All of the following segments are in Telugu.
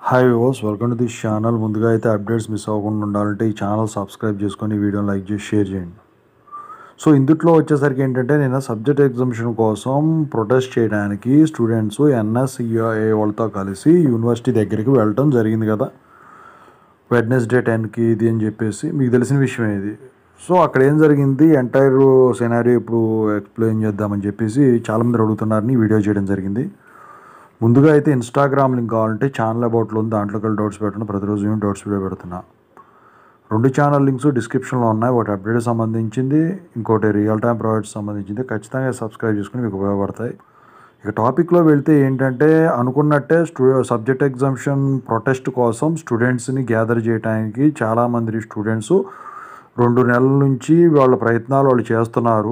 హాయ్ ఓస్ వెల్కమ్ టు దిస్ ఛానల్ ముందుగా అయితే అప్డేట్స్ మిస్ అవ్వకుండా ఉండాలంటే ఈ ఛానల్ సబ్స్క్రైబ్ చేసుకొని ఈ వీడియోని లైక్ చేసి షేర్ చేయండి సో ఇందుట్లో వచ్చేసరికి ఏంటంటే నేను సబ్జెక్ట్ ఎగ్జామిషన్ కోసం ప్రొటెస్ట్ చేయడానికి స్టూడెంట్స్ ఎన్ఎస్ఈఏ వాళ్ళతో కలిసి యూనివర్సిటీ దగ్గరికి వెళ్ళటం జరిగింది కదా వెడ్నెస్డే టెన్కి ఇది అని చెప్పేసి మీకు తెలిసిన విషయం ఇది సో అక్కడ ఏం జరిగింది ఎంటైర్ సినారీ ఇప్పుడు ఎక్స్ప్లెయిన్ చేద్దామని చెప్పేసి చాలామంది అడుగుతున్నారని ఈ వీడియో చేయడం జరిగింది ముందుగా అయితే ఇన్స్టాగ్రామ్ లింక్ కావాలంటే ఛానల్ అబౌట్లో ఉంది దాంట్లోకి వెళ్ళి డౌట్స్ పెట్టండి ప్రతిరోజు నేను డౌట్స్ వీడియో పెడుతున్నా రెండు ఛానల్ లింక్స్ డిస్క్రిప్షన్లో ఉన్నాయి ఒకటి అప్డేట్ సంబంధించింది ఇంకోటి రియల్ టైం ప్రాజెక్ట్ సంబంధించింది ఖచ్చితంగా సబ్స్క్రైబ్ చేసుకుని మీకు ఉపయోగపడతాయి ఇక టాపిక్లో వెళ్తే ఏంటంటే అనుకున్నట్టే స్టూ సబ్జెక్ట్ ఎగ్జామ్షన్ ప్రొటెస్ట్ కోసం స్టూడెంట్స్ని గ్యాదర్ చేయడానికి చాలామంది స్టూడెంట్స్ రెండు నెలల నుంచి వాళ్ళ ప్రయత్నాలు వాళ్ళు చేస్తున్నారు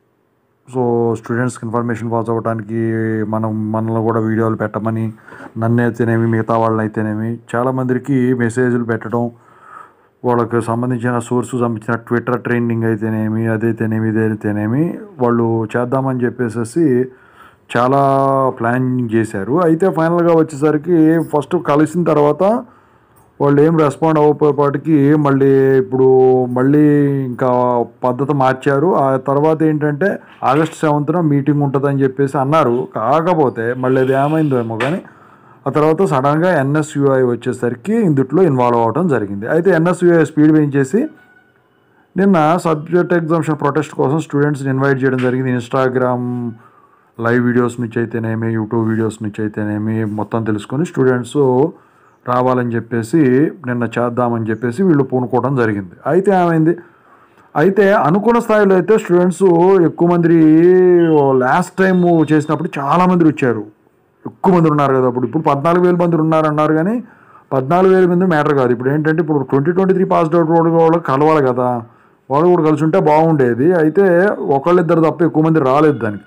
సో స్టూడెంట్స్కి ఇన్ఫర్మేషన్ పాస్ అవ్వడానికి మనం మనలో కూడా వీడియోలు పెట్టమని నన్ను అయితేనేమి మిగతా వాళ్ళని అయితేనేమి చాలామందికి మెసేజ్లు పెట్టడం వాళ్ళకి సంబంధించిన సోర్సు సంబంధించిన ట్విట్టర్ ట్రెండింగ్ అయితేనేమి అదైతేనేమి ఇదైతేనేమి వాళ్ళు చేద్దామని చెప్పేసి చాలా ప్లానింగ్ చేశారు అయితే ఫైనల్గా వచ్చేసరికి ఫస్ట్ కలిసిన తర్వాత వాళ్ళు ఏం రెస్పాండ్ అవ్వకపోయేపాటికి మళ్ళీ ఇప్పుడు మళ్ళీ ఇంకా పద్ధతి మార్చారు ఆ తర్వాత ఏంటంటే ఆగస్ట్ సెవెంత్న మీటింగ్ ఉంటుందని చెప్పేసి అన్నారు కాకపోతే మళ్ళీ అది ఏమైందో ఏమో కానీ ఆ తర్వాత సడన్గా ఎన్ఎస్యుఐ వచ్చేసరికి ఇందుట్లో ఇన్వాల్వ్ అవ్వడం జరిగింది అయితే ఎన్ఎస్యుఐ స్పీడ్ పెంచేసి నిన్న సబ్జెక్ట్ ఎగ్జామ్షన్ ప్రొటెస్ట్ కోసం స్టూడెంట్స్ని ఇన్వైట్ చేయడం జరిగింది ఇన్స్టాగ్రామ్ లైవ్ వీడియోస్ నుంచి అయితేనేమి యూట్యూబ్ వీడియోస్ నుంచి అయితేనేమి మొత్తం తెలుసుకొని స్టూడెంట్స్ రావాలని చెప్పేసి నిన్న చేద్దామని చెప్పేసి వీళ్ళు పూనుకోవడం జరిగింది అయితే ఏమైంది అయితే అనుకున్న స్థాయిలో అయితే స్టూడెంట్స్ ఎక్కువ మంది లాస్ట్ టైం చేసినప్పుడు చాలామంది వచ్చారు ఎక్కువ మంది ఉన్నారు కదా అప్పుడు ఇప్పుడు పద్నాలుగు వేల మంది ఉన్నారు అన్నారు కానీ పద్నాలుగు వేల మంది మ్యాటర్ కాదు ఇప్పుడు ఏంటంటే ఇప్పుడు twenty twenty three pass out వాళ్ళు కలవాలి కదా వాళ్ళు కూడా కలిసి ఉంటే బాగుండేది అయితే ఒకళ్ళిద్దరు తప్ప ఎక్కువ మంది రాలేదు దానికి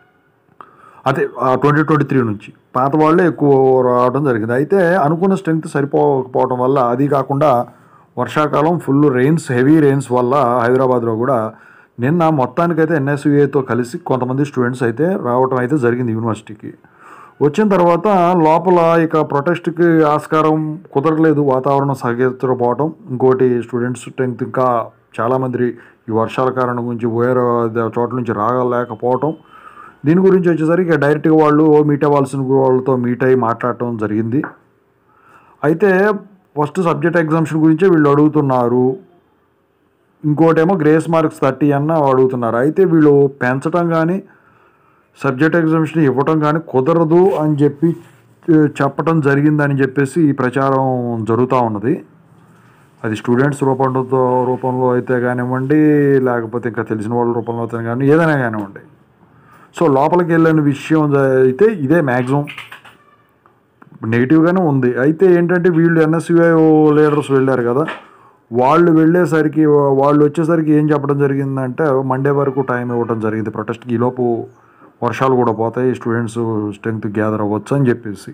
అదే ట్వంటీ ట్వంటీ త్రీ నుంచి పాత వాళ్ళే ఎక్కువ రావడం జరిగింది అయితే అనుకున్న స్ట్రెంగ్త్ సరిపోకపోవడం వల్ల అది కాకుండా వర్షాకాలం ఫుల్ రెయిన్స్ హెవీ రెయిన్స్ వల్ల హైదరాబాద్లో కూడా నిన్న మొత్తానికైతే ఎన్ఎస్యుఏతో కలిసి కొంతమంది స్టూడెంట్స్ అయితే రావడం అయితే జరిగింది యూనివర్సిటీకి వచ్చిన తర్వాత లోపల ఇక ప్రొటెస్ట్కి ఆస్కారం కుదరలేదు వాతావరణం సహకరించకపోవడం ఇంకోటి స్టూడెంట్స్ స్ట్రెంగ్త్ ఇంకా చాలామంది ఈ వర్షాల కారణం గురించి వేరే చోట్ల నుంచి రాగలేకపోవటం దీని గురించి వచ్చేసరికి డైరెక్ట్గా వాళ్ళు మీట్ అవ్వాల్సిన వాళ్ళతో మీట్ అయ్యి మాట్లాడటం జరిగింది అయితే ఫస్ట్ సబ్జెక్ట్ ఎగ్జామ్షన్ గురించే వీళ్ళు అడుగుతున్నారు ఇంకోటేమో గ్రేస్ మార్క్స్ థర్టీ అన్న అడుగుతున్నారు అయితే వీళ్ళు పెంచడం కానీ సబ్జెక్ట్ ఎగ్జామ్షన్ ఇవ్వటం కానీ కుదరదు అని చెప్పి చెప్పటం జరిగిందని చెప్పేసి ఈ ప్రచారం జరుగుతూ ఉన్నది అది స్టూడెంట్స్ రూపంలో రూపంలో అయితే కానివ్వండి లేకపోతే ఇంకా తెలిసిన వాళ్ళ రూపంలో అయితే కానీ ఏదైనా కానివ్వండి సో లోపలికి వెళ్ళిన విషయం అయితే ఇదే మ్యాక్సిమం నెగిటివ్గానే ఉంది అయితే ఏంటంటే వీళ్ళు ఎన్ఎస్యుఐ లీడర్స్ వెళ్ళారు కదా వాళ్ళు వెళ్ళేసరికి వాళ్ళు వచ్చేసరికి ఏం చెప్పడం జరిగిందంటే మండే వరకు టైం ఇవ్వడం జరిగింది ప్రొటెస్ట్కి ఈలోపు వర్షాలు కూడా పోతాయి స్టూడెంట్స్ స్ట్రెంగ్త్ గ్యాదర్ అవ్వచ్చు అని చెప్పేసి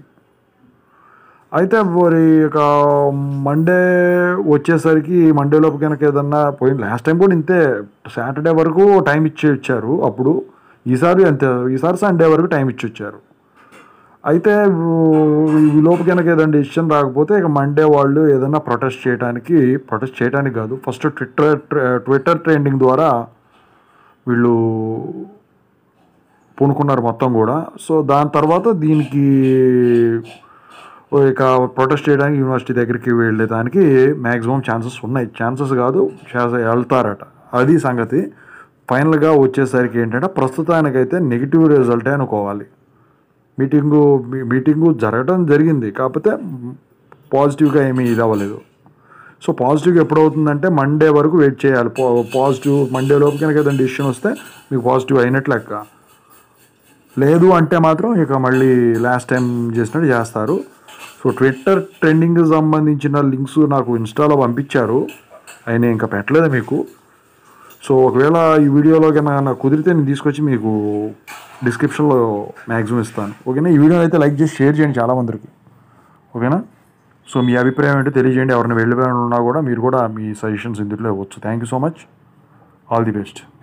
అయితే మరి ఇక మండే వచ్చేసరికి మండే లోపు కనుక ఏదన్నా పోయింది లాస్ట్ టైం కూడా ఇంతే సాటర్డే వరకు టైం ఇచ్చి ఇచ్చారు అప్పుడు ఈసారి అంతే ఈసారి సండే వరకు టైం ఇచ్చి వచ్చారు అయితే ఈ లోపు కనుక ఏదైనా డిసిషన్ రాకపోతే ఇక మండే వాళ్ళు ఏదైనా ప్రొటెస్ట్ చేయడానికి ప్రొటెస్ట్ చేయడానికి కాదు ఫస్ట్ ట్విట్టర్ ట్విట్టర్ ట్రెండింగ్ ద్వారా వీళ్ళు పూనుకున్నారు మొత్తం కూడా సో దాని తర్వాత దీనికి ఇక ప్రొటెస్ట్ చేయడానికి యూనివర్సిటీ దగ్గరికి వెళ్ళేదానికి మ్యాక్సిమం ఛాన్సెస్ ఉన్నాయి ఛాన్సెస్ కాదు వెళ్తారట అది సంగతి ఫైనల్గా వచ్చేసరికి ఏంటంటే ప్రస్తుతానికైతే నెగిటివ్ రిజల్టే అనుకోవాలి మీటింగు మీటింగు జరగడం జరిగింది కాకపోతే పాజిటివ్గా ఏమీ ఇది అవ్వలేదు సో పాజిటివ్గా ఎప్పుడు అవుతుందంటే మండే వరకు వెయిట్ చేయాలి పాజిటివ్ మండే లోపు కనుక ఏదైనా డిసిషన్ వస్తే మీకు పాజిటివ్ అయినట్లు లెక్క లేదు అంటే మాత్రం ఇక మళ్ళీ లాస్ట్ టైం చేసినట్టు చేస్తారు సో ట్విట్టర్ ట్రెండింగ్ సంబంధించిన లింక్స్ నాకు ఇన్స్టాలో పంపించారు అయినా ఇంకా పెట్టలేదు మీకు సో ఒకవేళ ఈ వీడియోలో కన్నా కుదిరితే నేను తీసుకొచ్చి మీకు డిస్క్రిప్షన్లో మ్యాక్సిమం ఇస్తాను ఓకేనా ఈ వీడియో అయితే లైక్ చేసి షేర్ చేయండి చాలామందికి ఓకేనా సో మీ అభిప్రాయం ఏంటో తెలియజేయండి ఎవరైనా వెళ్ళిపోయిన ఉన్నా కూడా మీరు కూడా మీ సజెషన్స్ ఇందులో ఇవ్వచ్చు thank you so much all the best